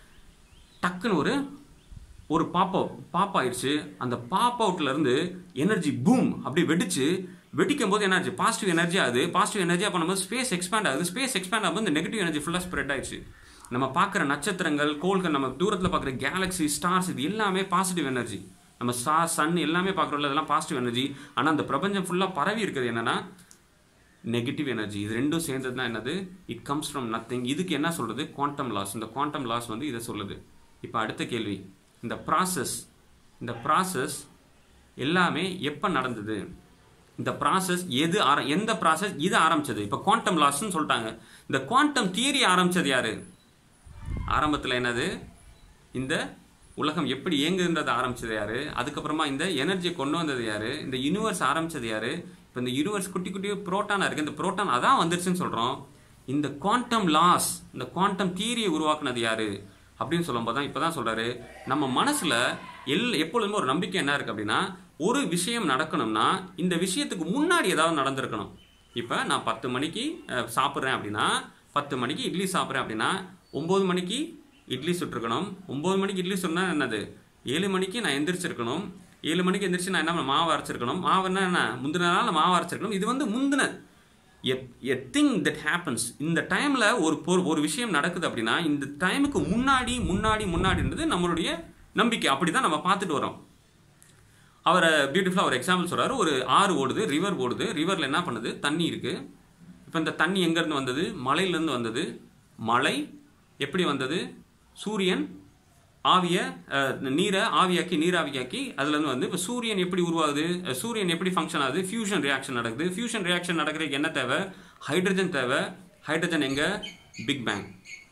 டக்குன்னு ஒரு ஒரு பாப் அவுட் பாப் ஆயிடுச்சு அந்த பாப் அவுட்ல இருந்து எனர்ஜி பூம் அப்படி வெடிச்சு வெடிக்கும் போது எனர்ஜி பாசிட்டிவ் எனர்ஜி ஆகுது பாசிட்டிவ் எனர்ஜியாக பண்ணும்போது ஸ்பேஸ் எக்ஸ்பேண்ட் ஆகுது ஸ்பேஸ் எக்ஸ்பேண்ட் ஆகும்போது இந்த நெகட்டிவ் எனர்ஜி ஃபுல்லாக ஸ்ப்ரெட் ஆயிடுச்சு நம்ம பார்க்குற நட்சத்திரங்கள் கோள்கள் நம்ம தூரத்தில் பார்க்குற கேலக்ஸி ஸ்டார்ஸ் இது எல்லாமே பாசிட்டிவ் எனர்ஜி நம்ம ஸ்டார் சன் எல்லாமே பார்க்குறோம்ல இதெல்லாம் பாசிட்டிவ் எனர்ஜி ஆனால் அந்த பிரபஞ்சம் ஃபுல்லாக பரவி இருக்கிறது என்னன்னா நெகட்டிவ் எனர்ஜி இது ரெண்டும் சேர்ந்தது தான் என்னது இட் கம்ஸ் ஃப்ரம் நத்திங் இதுக்கு என்ன சொல்றது குவாண்டம் லாஸ் இந்த குவாண்டம் லாஸ் வந்து இதை சொல்லுது இப்போ அடுத்த கேள்வி இந்த ப்ராசஸ் இந்த ப்ராசஸ் எல்லாமே எப்போ நடந்தது இந்த ப்ராசஸ் எது ஆர எந்த ப்ராசஸ் இது ஆரம்பிச்சது இப்போ குவாண்டம் லாஸ்ன்னு சொல்லிட்டாங்க இந்த குவாண்டம் தியரி ஆரம்பிச்சது யாரு ஆரம்பத்தில் என்னது இந்த உலகம் எப்படி இயங்குதுன்றதை ஆரம்பிச்சது யாரு அதுக்கப்புறமா இந்த எனர்ஜியை கொண்டு வந்தது யாரு இந்த யூனிவர்ஸ் ஆரம்பிச்சது யாரு இப்போ இந்த யூனிவர்ஸ் குட்டி குட்டி புரோட்டானா இருக்கு இந்த புரோட்டான் அதான் வந்துருச்சுன்னு சொல்றோம் இந்த குவாண்டம் லாஸ் இந்த குவாண்டம் தியரியை உருவாக்குனது யாரு அப்படின்னு சொல்லும்போது தான் இப்போ தான் சொல்றாரு நம்ம மனசுல எல் எப்பொழுதுமே ஒரு நம்பிக்கை என்ன இருக்கு அப்படின்னா ஒரு விஷயம் நடக்கணும்னா இந்த விஷயத்துக்கு முன்னாடி ஏதாவது நடந்திருக்கணும் இப்போ நான் பத்து மணிக்கு அஹ், சாப்பிட்றேன் அப்படின்னா பத்து மணிக்கு இட்லி சாப்பிட்றேன் அப்படின்னா ஒம்பது மணிக்கு இட்லி சுட்டிருக்கணும் ஒம்பது மணிக்கு இட்லி சொன்னா என்னது ஏழு மணிக்கு நான் எந்திரிச்சிருக்கணும் ஏழு மணிக்கு எந்திரிச்சு நான் என்ன பண்ண- மாவு அரைச்சிருக்கணும் மாவுன்னா என்ன முந்தின நாள் மாவு அரைச்சிருக்கணும் இது வந்து முந்தின எ திங் தட் ஹேப்பன்ஸ் இந்த டைமில் ஒரு பொரு ஒரு விஷயம் நடக்குது அப்படின்னா இந்த டைமுக்கு முன்னாடி முன்னாடி முன்னாடின்றது நம்மளுடைய நம்பிக்கை அப்படி தான் நம்ம பார்த்துட்டு வரோம் அவரை பியூட்டிஃபுல்லாக ஒரு எக்ஸாம்பிள் சொல்றாரு ஒரு ஆறு ஓடுது ரிவர் ஓடுது ரிவரில் என்ன பண்ணுது தண்ணி இருக்கு இப்போ இந்த தண்ணி எங்கேருந்து வந்தது மலையிலேருந்து வந்தது மலை எப்படி வந்தது சூரியன் ஆவிய அஹ், நீரை ஆவியாக்கி நீராவியாக்கி அதுலேருந்து வந்து இப்போ சூரியன் எப்படி உருவாகுது அஹ், சூரியன் எப்படி ஃபங்க்ஷன் ஆகுது ஃபியூஷன் ரியாக்ஷன் நடக்குது ஃபியூஷன் ரியாக்ஷன் நடக்கிறதுக்கு என்ன தேவை ஹைட்ரஜன் தேவை ஹைட்ரஜன் எங்க பிக் பேங்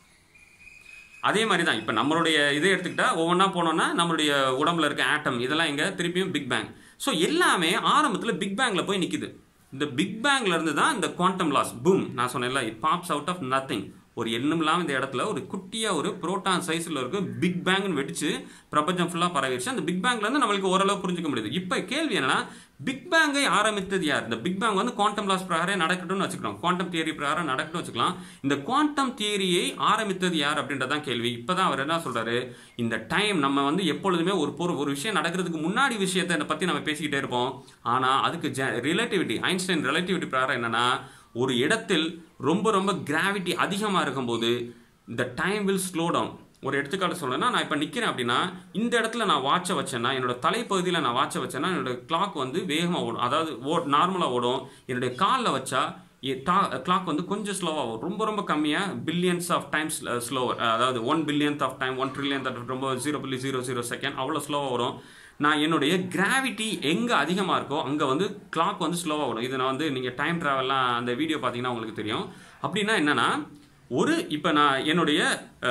அதே மாதிரி தான் இப்போ நம்மளுடைய இதை எடுத்துக்கிட்டா ஒவ்வொன்றா போனோம்னா நம்மளுடைய உடம்புல இருக்க ஆட்டம் இதெல்லாம் எங்க திருப்பியும் பிக் பேங் ஸோ எல்லாமே ஆரம்பத்தில் பிக் பேங்ல போய் நிக்குது இந்த பிக் பேங்ல இருந்து தான் இந்த குவாண்டம் லாஸ் பூம் நான் சொன்னேன்ல it pops out of nothing ஒரு எண்ணும் இல்லாம இந்த இடத்துல ஒரு குட்டியா ஒரு புரோட்டான் சைஸ்ல இருக்கு பிக் பேங்னு வெடிச்சு பிரபஞ்சம் ஃபுல்லா பரவிடுச்சு அந்த பிக் பேங்ல இருந்து நம்மளுக்கு ஓரளவு புரிஞ்சுக்க முடியுது இப்போ கேள்வி என்னன்னா பிக் பேங்கை ஆரம்பித்தது யார் இந்த பிக் பேங் வந்து குவாண்டம் லாஸ் பிரகாரம் நடக்கட்டும்னு வச்சுக்கலாம் குவாண்டம் தியரி பிரகாரம் நடக்கட்டும் வச்சுக்கலாம் இந்த குவாண்டம் தியரியை ஆரம்பித்தது யார் அப்படின்றதான் கேள்வி இப்பதான் அவர் என்ன சொல்றாரு இந்த டைம் நம்ம வந்து எப்பொழுதுமே ஒரு பொருள் ஒரு விஷயம் நடக்கிறதுக்கு முன்னாடி விஷயத்தை பத்தி நம்ம பேசிக்கிட்டே இருப்போம் ஆனா அதுக்கு ரிலேட்டிவிட்டி ஐன்ஸ்டைன் ரிலேட்டிவிட்டி பிரகாரம் என்னன்னா ஒரு இடத்தில் ரொம்ப ரொம்ப கிராவிட்டி அதிகமா இருக்கும்போது இந்த டைம் வில் ஸ்லோ டவுன் ஒரு எடுத்துக்காட்டு சொல்லணும்னா நான் இப்போ நிற்கிறேன் அப்படின்னா இந்த இடத்துல நான் வாட்சை வச்சேன்னா என்னோட தலைப்பகுதியில் நான் வாட்சை வச்சேன்னா என்னோட கிளாக் வந்து வேகமாக ஓடும் அதாவது ஓ நார்மலாக ஓடும் என்னுடைய காலில் வச்சா கிளாக் வந்து கொஞ்சம் ஸ்லோவாக வரும் ரொம்ப ரொம்ப கம்மியாக பில்லியன்ஸ் ஆஃப் டைம்ஸ் ஸ்லோவர் அதாவது one billionth of time one trillion ரொம்ப ஜீரோ புள்ளி ஜீரோ ஜீரோ செகண்ட் அவ்வளோ ஸ்லோவாக வரும் நான் என்னுடைய கிராவிட்டி எங்கே அதிகமாக இருக்கோ அங்கே வந்து கிளாக் வந்து ஸ்லோவாக வரும் இது நான் வந்து நீங்கள் டைம் ட்ராவல்லாம் அந்த வீடியோ பார்த்தீங்கன்னா உங்களுக்கு தெரியும் அப்படின்னா என்னன்னா ஒரு இப்போ நான் என்னுடைய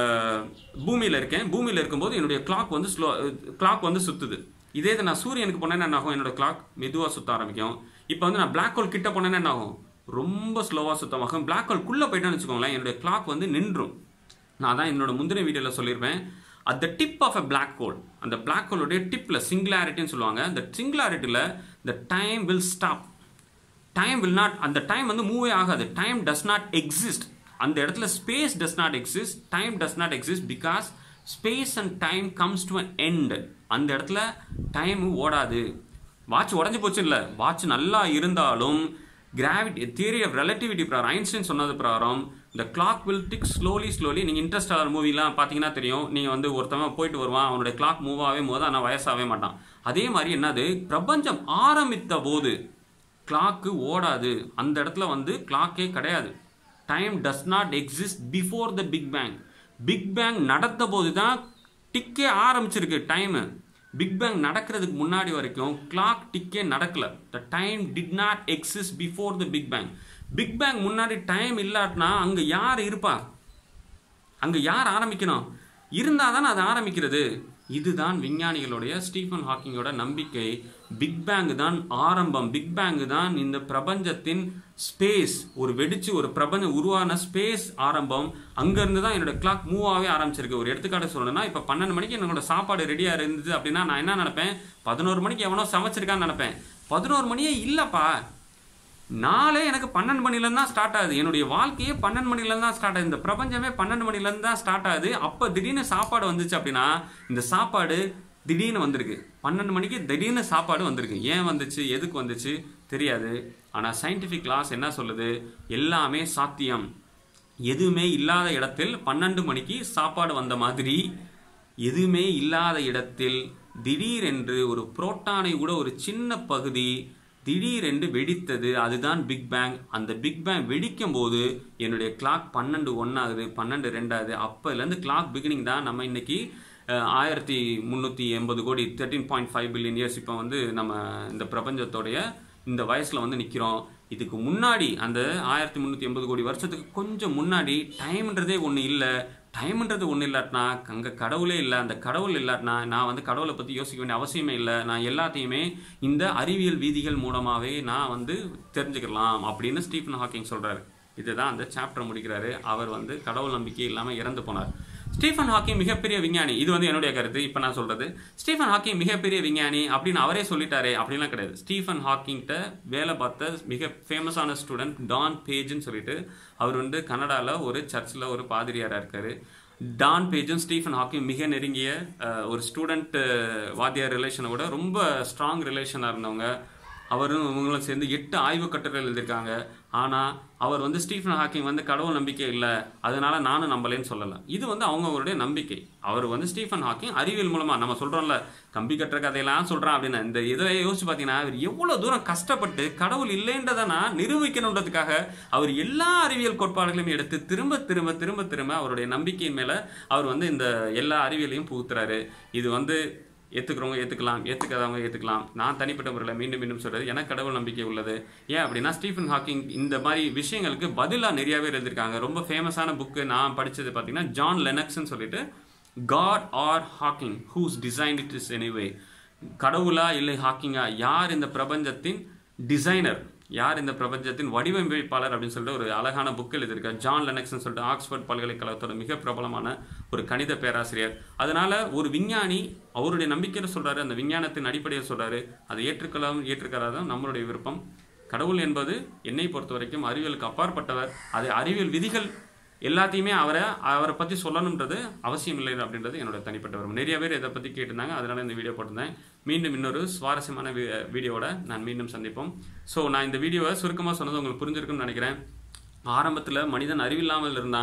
பூமியில் இருக்கேன் பூமியில் இருக்கும்போது என்னுடைய கிளாக் வந்து ஸ்லோ கிளாக் வந்து சுற்றுது இதே இது நான் சூரியனுக்கு போனேன்னா என்ன ஆகும் என்னோட கிளாக் மெதுவாக சுற்ற ஆரம்பிக்கும் இப்போ வந்து நான் பிளாக் ஹோல் கிட்ட போனேன்னா என்ன ஆகும் ரொம்ப ஸ்லோவாக சுத்தமாகும் பிளாக் ஹோல்குள்ளே போயிட்டேன்னு வச்சுக்கோங்களேன் என்னுடைய கிளாக் வந்து நின்றும் நான் தான் என்னோட முந்தின வீடியோவில் சொல்லியிருப்பேன் at the tip of a black hole அந்த பிளாக் ஹோலுடைய டிப்பில் சிங்குலாரிட்டின்னு சொல்லுவாங்க அந்த சிங்குலாரிட்டியில் the time will stop time will not அந்த டைம் வந்து மூவே ஆகாது டைம் டஸ் நாட் எக்ஸிஸ்ட் அந்த இடத்துல space does not exist time does not exist because space and time comes to an end அந்த இடத்துல டைம் ஓடாது வாட்ச் உடஞ்சி போச்சு இல்லை வாட்ச் நல்லா இருந்தாலும் கிராவிட்டி தியரி ஆஃப் ரெலட்டிவிட்டி பிரகாரம் ஐன்ஸ்டைன் சொன்னது பிரகாரம் இந்த clock will tick slowly slowly நீங்கள் இன்ட்ரெஸ்ட் ஆகிற மூவிலாம் பார்த்தீங்கன்னா தெரியும் நீங்கள் வந்து ஒருத்தவன் போயிட்டு வருவான் அவனுடைய கிளாக் மூவ் ஆகவே போது ஆனால் வயசாகவே மாட்டான் அதே மாதிரி என்னது பிரபஞ்சம் ஆரம்பித்த போது கிளாக்கு ஓடாது அந்த இடத்துல வந்து கிளாக்கே கிடையாது time does not exist before the big bang big bang நடந்த போது தான் டிக்கே ஆரம்பிச்சிருக்கு டைமு பிக் பேங் நடக்கிறதுக்கு முன்னாடி வரைக்கும் கிளாக் டிக்கே நடக்கல the time did not exist before the big bang big bang முன்னாடி டைம் இல்லாட்டினா அங்கே யார் இருப்பா அங்கே யார் ஆரம்பிக்கணும் இருந்தால் தானே அது ஆரம்பிக்கிறது இதுதான் விஞ்ஞானிகளுடைய ஸ்டீஃபன் ஹாக்கிங்கோட நம்பிக்கை பிக் பேங் தான் ஆரம்பம் பிக் பேங் தான் இந்த பிரபஞ்சத்தின் ஸ்பேஸ் ஒரு வெடிச்சு ஒரு பிரபஞ்சம் உருவான ஸ்பேஸ் ஆரம்பம் அங்கேருந்து தான் என்னோட கிளாக் மூவ் ஆகவே ஆரம்பிச்சிருக்கு ஒரு எடுத்துக்காட்டு சொல்லணும்னா இப்போ பன்னெண்டு மணிக்கு என்னோட சாப்பாடு ரெடியாக இருந்தது அப்படின்னா நான் என்ன நினைப்பேன் பதினோரு மணிக்கு எவனோ சமைச்சிருக்கான்னு நினைப்பேன் பதினோரு மணியே இல்லைப்பா நாளே எனக்கு பன்னெண்டு மணிலேருந்து தான் ஸ்டார்ட் ஆகுது என்னுடைய வாழ்க்கையே பன்னெண்டு மணிலேருந்து தான் ஸ்டார்ட் ஆகுது இந்த பிரபஞ்சமே பன்னெண்டு மணிலேருந்து தான் ஸ்டார்ட் ஆகுது அப்போ திடீர்னு சாப்பாடு வந்துச்சு அப்படின்னா இந்த சாப்பாடு திடீர்னு வந்திருக்கு பன்னெண்டு மணிக்கு திடீர்னு சாப்பாடு வந்திருக்கு ஏன் வந்துச்சு எதுக்கு வந்துச்சு தெரியாது ஆனால் சயின்டிஃபிக் லாஸ் என்ன சொல்லுது எல்லாமே சாத்தியம் எதுவுமே இல்லாத இடத்தில் பன்னெண்டு மணிக்கு சாப்பாடு வந்த மாதிரி எதுவுமே இல்லாத இடத்தில் திடீரென்று ஒரு புரோட்டானை கூட ஒரு சின்ன பகுதி திடீரென்று வெடித்தது அதுதான் பிக் பேங் அந்த பிக் பேங் வெடிக்கும் போது என்னுடைய கிளாக் பன்னெண்டு ஒன்றாகுது பன்னெண்டு ரெண்டாகுது அப்போலேருந்து கிளாக் பிகினிங் தான் நம்ம இன்னைக்கு ஆயிரத்தி முந்நூற்றி எண்பது கோடி thirteen point five billion years இப்போ வந்து நம்ம இந்த பிரபஞ்சத்தோடைய இந்த வயசில் வந்து நிற்கிறோம் இதுக்கு முன்னாடி அந்த ஆயிரத்தி முந்நூற்றி எண்பது கோடி வருஷத்துக்கு கொஞ்சம் முன்னாடி டைம்ன்றதே ஒன்று இல்லை டைம்ன்றது ஒன்றும் இல்லாட்டினா அங்கே கடவுளே இல்லை அந்த கடவுள் இல்லாட்டினா நான் வந்து கடவுளை பற்றி யோசிக்க வேண்டிய அவசியமே இல்லை நான் எல்லாத்தையுமே இந்த அறிவியல் வீதிகள் மூலமாகவே நான் வந்து தெரிஞ்சுக்கலாம் அப்படின்னு ஸ்டீஃபன் ஹாக்கிங் சொல்கிறாரு இதுதான் அந்த சாப்டர் முடிக்கிறாரு அவர் வந்து கடவுள் நம்பிக்கை இல்லாமல் இறந்து போனார் ஸ்டீஃபன் ஹாக்கிங் மிகப்பெரிய விஞ்ஞானி இது வந்து என்னுடைய கருத்து இப்போ நான் சொல்றது ஸ்டீஃபன் ஹாக்கிங் மிகப்பெரிய விஞ்ஞானி அப்படின்னு அவரே சொல்லிட்டாரே அப்படிலாம் கிடையாது ஸ்டீஃபன் ஹாக்கிங்கிட்ட வேலை பார்த்த மிக ஃபேமஸான ஸ்டூடெண்ட் டான் பேஜ்னு சொல்லிட்டு அவர் வந்து கனடாவில் ஒரு சர்ச்சில் ஒரு பாதிரியாராக இருக்காரு டான் பேஜும் ஸ்டீஃபன் ஹாக்கிங் மிக நெருங்கிய அஹ், ஒரு ஸ்டூடெண்ட் வாத்தியார் ரிலேஷனை விட ரொம்ப ஸ்ட்ராங் ரிலேஷனாக இருந்தவங்க அவரும் இவங்களும் சேர்ந்து எட்டு ஆய்வு கட்டுரைகள் எழுதியிருக்காங்க ஆனால் அவர் வந்து ஸ்டீஃபன் ஹாக்கிங் வந்து கடவுள் நம்பிக்கை இல்லை அதனால நானும் நம்பலேன்னு சொல்லலை இது வந்து அவங்கவருடைய நம்பிக்கை அவர் வந்து ஸ்டீஃபன் ஹாக்கிங் அறிவியல் மூலமாக நம்ம சொல்கிறோம்ல கம்பி கட்டுற கதையெல்லாம் சொல்கிறான் அப்படின்னா இந்த இதை யோசிச்சு பார்த்தீங்கன்னா அவர் எவ்வளோ தூரம் கஷ்டப்பட்டு கடவுள் இல்லைன்றதை நான் நிரூபிக்கணுன்றதுக்காக அவர் எல்லா அறிவியல் கோட்பாடுகளையும் எடுத்து திரும்ப திரும்ப திரும்ப திரும்ப அவருடைய நம்பிக்கையின் மேலே அவர் வந்து இந்த எல்லா அறிவியலையும் புகுத்துறாரு இது வந்து ஏற்றுக்கிறவங்க ஏற்றுக்கலாம் ஏற்றுக்காதவங்க ஏற்றுக்கலாம் நான் தனிப்பட்ட முறையில் மீண்டும் மீண்டும் சொல்கிறது எனக்கு கடவுள் நம்பிக்கை உள்ளது ஏன் அப்படின்னா ஸ்டீஃபன் ஹாக்கிங் இந்த மாதிரி விஷயங்களுக்கு பதிலாக நிறையாவே எழுதியிருக்காங்க ரொம்ப ஃபேமஸான புக்கு நான் படித்தது பார்த்தீங்கன்னா ஜான் லெனக்ஸ்ன்னு சொல்லிட்டு God or Hawking whose design it is anyway கடவுளா இல்லை ஹாக்கிங்கா யார் இந்த பிரபஞ்சத்தின் டிசைனர் யார் இந்த பிரபஞ்சத்தின் வடிவமைப்பாளர் அப்படின்னு சொல்லிட்டு ஒரு அழகான புக் எழுதியிருக்கார் ஜான் லெனக்ஸ்னு சொல்லிட்டு ஆக்ஸ்போர்ட் பல்கலைக்கழகத்தோட மிக பிரபலமான ஒரு கணித பேராசிரியர் அதனால ஒரு விஞ்ஞானி அவருடைய நம்பிக்கையில் சொல்றாரு அந்த விஞ்ஞானத்தின் அடிப்படையில் சொல்றாரு அதை ஏற்றுக்கலாம் ஏற்றுக்கிறாதான் நம்மளுடைய விருப்பம் கடவுள் என்பது என்னை பொறுத்த வரைக்கும் அறிவியலுக்கு அப்பாற்பட்டவர் அது அறிவியல் விதிகள் எல்லாத்தையுமே அவரை அவரை பற்றி சொல்லணுன்றது அவசியம் இல்லை அப்படின்றது என்னோட தனிப்பட்ட விருப்பம் நிறைய பேர் இதை பற்றி கேட்டிருந்தாங்க அதனால இந்த வீடியோ போட்டிருந்தேன் மீண்டும் இன்னொரு சுவாரஸ்யமான வி- வீடியோவோட நான் மீண்டும் சந்திப்போம் ஸோ நான் இந்த வீடியோவை சுருக்கமாக சொன்னது உங்களுக்கு புரிஞ்சிருக்குன்னு நினைக்கிறேன் ஆரம்பத்தில் மனிதன் அறிவில்லாமல் இருந்தான்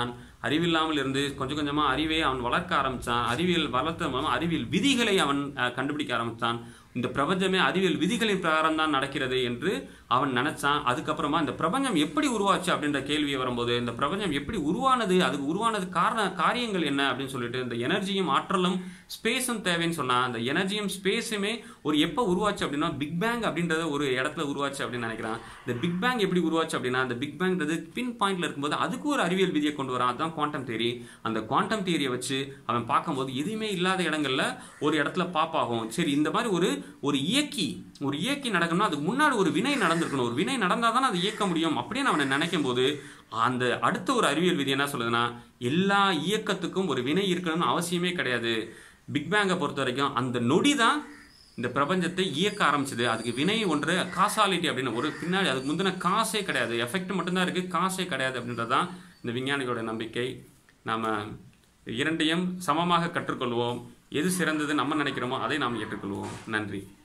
அறிவில்லாமல் இருந்து கொஞ்சம் கொஞ்சமாக அறிவை அவன் வளர்க்க ஆரம்பித்தான் அறிவியல் வளர்த்த மூலமா அறிவியல் விதிகளை அவன் அஹ், கண்டுபிடிக்க ஆரம்பித்தான் இந்த பிரபஞ்சமே அறிவியல் விதிகளின் பிரகாரம் தான் நடக்கிறது என்று அவன் நினைச்சான் அதுக்கப்புறமா இந்த பிரபஞ்சம் எப்படி உருவாச்சு அப்படின்ற கேள்வி வரும்போது இந்த பிரபஞ்சம் எப்படி உருவானது அதுக்கு உருவானது காரண காரியங்கள் என்ன அப்படின்னு சொல்லிட்டு இந்த எனர்ஜியும் ஆற்றலும் ஸ்பேஸும் தேவைன்னு சொன்னா அந்த எனர்ஜியும் ஸ்பேஸுமே ஒரு எப்போ உருவாச்சு அப்படின்னா பிக் பேங் அப்படின்றத ஒரு இடத்துல உருவாச்சு அப்படின்னு நினைக்கிறான் இந்த பிக் பேங் எப்படி உருவாச்சு அப்படின்னா அந்த பிக் பேங்ன்றது பின் பாயிண்ட்ல இருக்கும்போது அதுக்கு ஒரு அறிவியல் விதியை கொண்டு வரான் அதுதான் குவாண்டம் தியரி அந்த குவாண்டம் தியரியை வச்சு அவன் பார்க்கும்போது எதுவுமே இல்லாத இடங்கள்ல ஒரு இடத்துல பாப் ஆகும் சரி இந்த மாதிரி ஒரு ஒரு இயக்கி ஒரு இயக்கி நடக்கணும்னா அதுக்கு முன்னாடி ஒரு வினை நடந்திருக்கணும் ஒரு வினை நடந்தால் தானே அதை இயக்க முடியும் அப்படின்னு அவனை நினைக்கும் போது அந்த அடுத்த ஒரு அறிவியல் விதி என்ன சொல்லுதுன்னா எல்லா இயக்கத்துக்கும் ஒரு வினை இருக்கணும்னு அவசியமே கிடையாது பிக் பேங்கை பொறுத்த வரைக்கும் அந்த நொடி தான் இந்த பிரபஞ்சத்தை இயக்க ஆரம்பிச்சது அதுக்கு வினை ஒன்று காசாலிட்டி அப்படின்னு ஒரு பின்னாடி அதுக்கு முந்தின காசே கிடையாது எஃபெக்ட் மட்டும்தான் இருக்குது காசே கிடையாது அப்படின்றது தான் இந்த விஞ்ஞானிகளோட நம்பிக்கை நாம் இரண்டையும் சமமாக கற்றுக்கொள்வோம் எது சிறந்தது நம்ம நினைக்கிறோமோ அதை நாம் ஏற்றுக்கொள்வோம் நன்றி